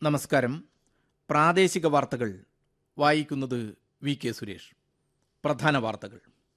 നമസ്കാരം പ്രാദേശിക വാർത്തകൾ വായിക്കുന്നത് വി കെ സുരേഷ് പ്രധാന വാർത്തകൾ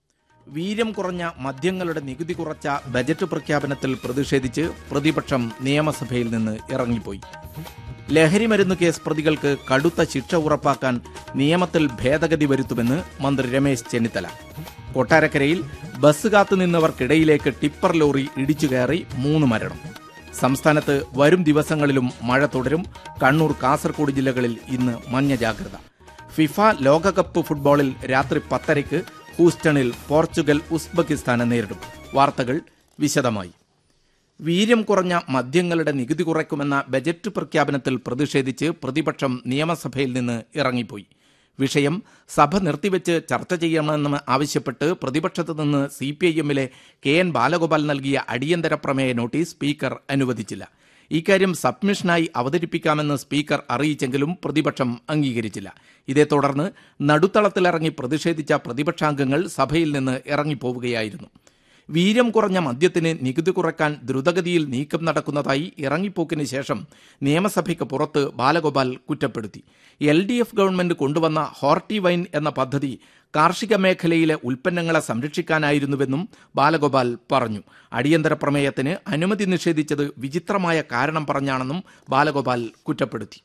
വീര്യം കുറഞ്ഞ മദ്യങ്ങളുടെ നികുതി കുറച്ച ബജറ്റ് പ്രഖ്യാപനത്തിൽ പ്രതിഷേധിച്ച് പ്രതിപക്ഷം നിയമസഭയിൽ നിന്ന് ഇറങ്ങിപ്പോയി ലഹരിമരുന്ന് കേസ് പ്രതികൾക്ക് കടുത്ത ശിക്ഷ ഉറപ്പാക്കാൻ നിയമത്തിൽ ഭേദഗതി വരുത്തുമെന്ന് മന്ത്രി രമേശ് ചെന്നിത്തല കൊട്ടാരക്കരയിൽ ബസ് കാത്തുനിന്നവർക്കിടയിലേക്ക് ടിപ്പർ ലോറി ഇടിച്ചു കയറി മൂന്ന് മരണം സംസ്ഥാനത്ത് വരും ദിവസങ്ങളിലും മഴ തുടരും കണ്ണൂർ കാസർഗോഡ് ജില്ലകളിൽ ഇന്ന് മഞ്ഞ ജാഗ്രത ഫിഫ ലോകകപ്പ് ഫുട്ബോളിൽ രാത്രി പത്തരയ്ക്ക് ഹൂസ്റ്റണിൽ പോർച്ചുഗൽ ഉസ്ബെക്കിസ്ഥാനെ നേരിടും വാർത്തകൾ വിശദമായി വീര്യം കുറഞ്ഞ മദ്യങ്ങളുടെ നികുതി കുറയ്ക്കുമെന്ന ബജറ്റ് പ്രഖ്യാപനത്തിൽ പ്രതിഷേധിച്ച് പ്രതിപക്ഷം നിയമസഭയിൽ നിന്ന് ഇറങ്ങിപ്പോയി വിഷയം സഭ നിർത്തിവെച്ച് ചർച്ച ചെയ്യണമെന്ന് ആവശ്യപ്പെട്ട് പ്രതിപക്ഷത്ത് നിന്ന് സി പി ഐ എമ്മിലെ കെ എൻ ബാലഗോപാൽ നൽകിയ അടിയന്തര പ്രമേയ നോട്ടീസ് സ്പീക്കർ അനുവദിച്ചില്ല ഇക്കാര്യം സബ്മിഷനായി അവതരിപ്പിക്കാമെന്ന് സ്പീക്കർ അറിയിച്ചെങ്കിലും പ്രതിപക്ഷം അംഗീകരിച്ചില്ല ഇതേ തുടർന്ന് നടുത്തളത്തിലിറങ്ങി പ്രതിഷേധിച്ച പ്രതിപക്ഷാംഗങ്ങൾ സഭയിൽ നിന്ന് ഇറങ്ങിപ്പോവുകയായിരുന്നു വീര്യം കുറഞ്ഞ മദ്യത്തിന് നികുതി കുറയ്ക്കാൻ ദ്രുതഗതിയിൽ നീക്കം നടക്കുന്നതായി ഇറങ്ങിപ്പോക്കിന് ശേഷം നിയമസഭയ്ക്ക് പുറത്ത് ബാലഗോപാൽ കുറ്റപ്പെടുത്തി എൽ ഡി എഫ് ഗവൺമെന്റ് കൊണ്ടുവന്ന ഹോർട്ടി വൈൻ എന്ന പദ്ധതി കാർഷിക മേഖലയിലെ ഉൽപ്പന്നങ്ങളെ സംരക്ഷിക്കാനായിരുന്നുവെന്നും ബാലഗോപാൽ പറഞ്ഞു അടിയന്തര പ്രമേയത്തിന് അനുമതി നിഷേധിച്ചത് വിചിത്രമായ കാരണം പറഞ്ഞാണെന്നും ബാലഗോപാൽ കുറ്റപ്പെടുത്തി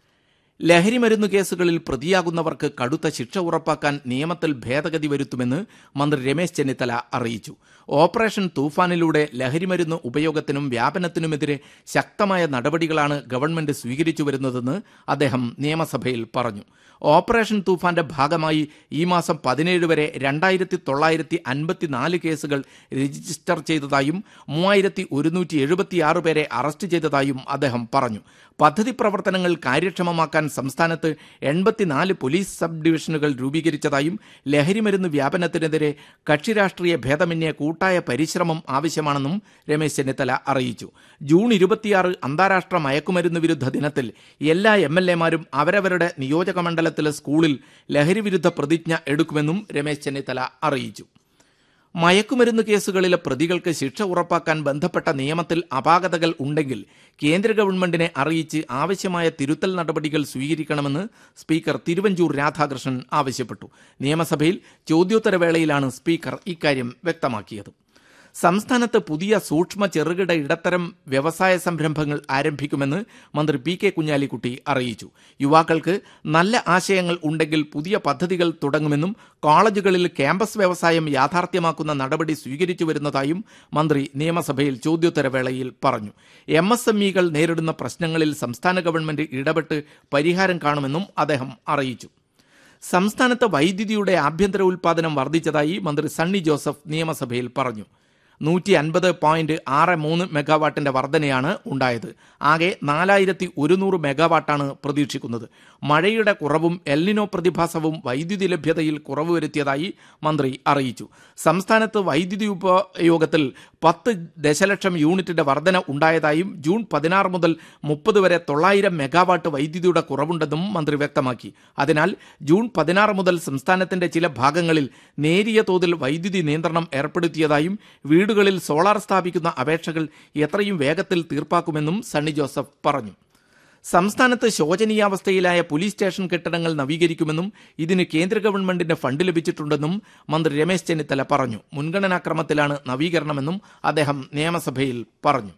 ലഹരിമരുന്ന് കേസുകളിൽ പ്രതിയാകുന്നവർക്ക് കടുത്ത ശിക്ഷ ഉറപ്പാക്കാൻ നിയമത്തിൽ ഭേദഗതി വരുത്തുമെന്ന് മന്ത്രി രമേശ് ചെന്നിത്തല അറിയിച്ചു ഓപ്പറേഷൻ തൂഫാനിലൂടെ ലഹരിമരുന്ന് ഉപയോഗത്തിനും വ്യാപനത്തിനുമെതിരെ ശക്തമായ നടപടികളാണ് ഗവൺമെന്റ് സ്വീകരിച്ചു വരുന്നതെന്ന് അദ്ദേഹം നിയമസഭയിൽ പറഞ്ഞു ഓപ്പറേഷൻ തൂഫാന്റെ ഭാഗമായി ഈ മാസം പതിനേഴ് വരെ രണ്ടായിരത്തി തൊള്ളായിരത്തി അൻപത്തിനാല് കേസുകൾ രജിസ്റ്റർ ചെയ്തതായും മൂവായിരത്തി ഒരുന്നൂറ്റി എഴുപത്തിയാറ് പേരെ അറസ്റ്റ് ചെയ്തതായും അദ്ദേഹം പറഞ്ഞു പദ്ധതി പ്രവർത്തനങ്ങൾ കാര്യക്ഷമമാക്കാൻ സംസ്ഥാനത്ത് എൺപത്തിനാല് പോലീസ് സബ് ഡിവിഷനുകൾ രൂപീകരിച്ചതായും ലഹരിമരുന്ന് വ്യാപനത്തിനെതിരെ കക്ഷിരാഷ്ട്രീയ ഭേദമന്യേ കൂട്ടായ പരിശ്രമം ആവശ്യമാണെന്നും രമേശ് ചെന്നിത്തല അറിയിച്ചു ജൂൺ ഇരുപത്തിയാറ് അന്താരാഷ്ട്ര മയക്കുമരുന്ന് വിരുദ്ധ ദിനത്തിൽ എല്ലാ എം എൽ എമാരും അവരവരുടെ നിയോജക മണ്ഡലത്തിലെ സ്കൂളിൽ ലഹരിവിരുദ്ധ പ്രതിജ്ഞ എടുക്കുമെന്നും രമേശ് ചെന്നിത്തല അറിയിച്ചു മയക്കുമരുന്ന് കേസുകളിലെ പ്രതികൾക്ക് ശിക്ഷ ഉറപ്പാക്കാൻ ബന്ധപ്പെട്ട നിയമത്തിൽ അപാകതകൾ ഉണ്ടെങ്കിൽ കേന്ദ്ര ഗവൺമെന്റിനെ അറിയിച്ച് ആവശ്യമായ തിരുത്തൽ നടപടികൾ സ്വീകരിക്കണമെന്ന് സ്പീക്കർ തിരുവഞ്ചൂർ രാധാകൃഷ്ണൻ ആവശ്യപ്പെട്ടു നിയമസഭയിൽ ചോദ്യോത്തരവേളയിലാണ് സ്പീക്കർ ഇക്കാര്യം വ്യക്തമാക്കിയത് സംസ്ഥാനത്ത് പുതിയ സൂക്ഷ്മ ചെറുകിട ഇടത്തരം വ്യവസായ സംരംഭങ്ങൾ ആരംഭിക്കുമെന്ന് മന്ത്രി പി കെ കുഞ്ഞാലിക്കുട്ടി അറിയിച്ചു യുവാക്കൾക്ക് നല്ല ആശയങ്ങൾ ഉണ്ടെങ്കിൽ പുതിയ പദ്ധതികൾ തുടങ്ങുമെന്നും കോളേജുകളിൽ ക്യാമ്പസ് വ്യവസായം യാഥാർത്ഥ്യമാക്കുന്ന നടപടി സ്വീകരിച്ചു വരുന്നതായും മന്ത്രി നിയമസഭയിൽ ചോദ്യോത്തരവേളയിൽ പറഞ്ഞു എം എസ് എം ഇകൾ നേരിടുന്ന പ്രശ്നങ്ങളിൽ സംസ്ഥാന ഗവൺമെന്റ് ഇടപെട്ട് പരിഹാരം കാണുമെന്നും അദ്ദേഹം അറിയിച്ചു സംസ്ഥാനത്ത് വൈദ്യുതിയുടെ ആഭ്യന്തര ഉൽപാദനം വർദ്ധിച്ചതായി മന്ത്രി സണ്ണി ജോസഫ് നിയമസഭയിൽ പറഞ്ഞു നൂറ്റി അൻപത് പോയിന്റ് ആറ് മൂന്ന് മെഗാവാട്ടിന്റെ വർധനയാണ് ഉണ്ടായത് ആകെ നാലായിരത്തി ഒരുന്നൂറ് മെഗാവാട്ടാണ് പ്രതീക്ഷിക്കുന്നത് മഴയുടെ കുറവും എൽനിനോ പ്രതിഭാസവും വൈദ്യുതി ലഭ്യതയിൽ കുറവ് വരുത്തിയതായി മന്ത്രി അറിയിച്ചു സംസ്ഥാനത്ത് വൈദ്യുതി ഉപയോഗത്തിൽ പത്ത് ദശലക്ഷം യൂണിറ്റിന്റെ വർധന ഉണ്ടായതായും ജൂൺ പതിനാറ് മുതൽ മുപ്പത് വരെ തൊള്ളായിരം മെഗാവാട്ട് വൈദ്യുതിയുടെ കുറവുണ്ടെന്നും മന്ത്രി വ്യക്തമാക്കി അതിനാൽ ജൂൺ പതിനാറ് മുതൽ സംസ്ഥാനത്തിന്റെ ചില ഭാഗങ്ങളിൽ നേരിയ തോതിൽ വൈദ്യുതി നിയന്ത്രണം ഏർപ്പെടുത്തിയതായും വീടുകളിൽ സോളാർ സ്ഥാപിക്കുന്ന അപേക്ഷകൾ എത്രയും വേഗത്തിൽ തീർപ്പാക്കുമെന്നും സണ്ണി ജോസഫ് പറഞ്ഞു സംസ്ഥാനത്ത് ശോചനീയാവസ്ഥയിലായ പോലീസ് സ്റ്റേഷൻ കെട്ടിടങ്ങൾ നവീകരിക്കുമെന്നും ഇതിന് കേന്ദ്ര ഗവൺമെന്റിന്റെ ഫണ്ട് ലഭിച്ചിട്ടുണ്ടെന്നും മന്ത്രി രമേശ് ചെന്നിത്തല പറഞ്ഞു മുൻഗണനാക്രമത്തിലാണ് നവീകരണമെന്നും അദ്ദേഹം നിയമസഭയിൽ പറഞ്ഞു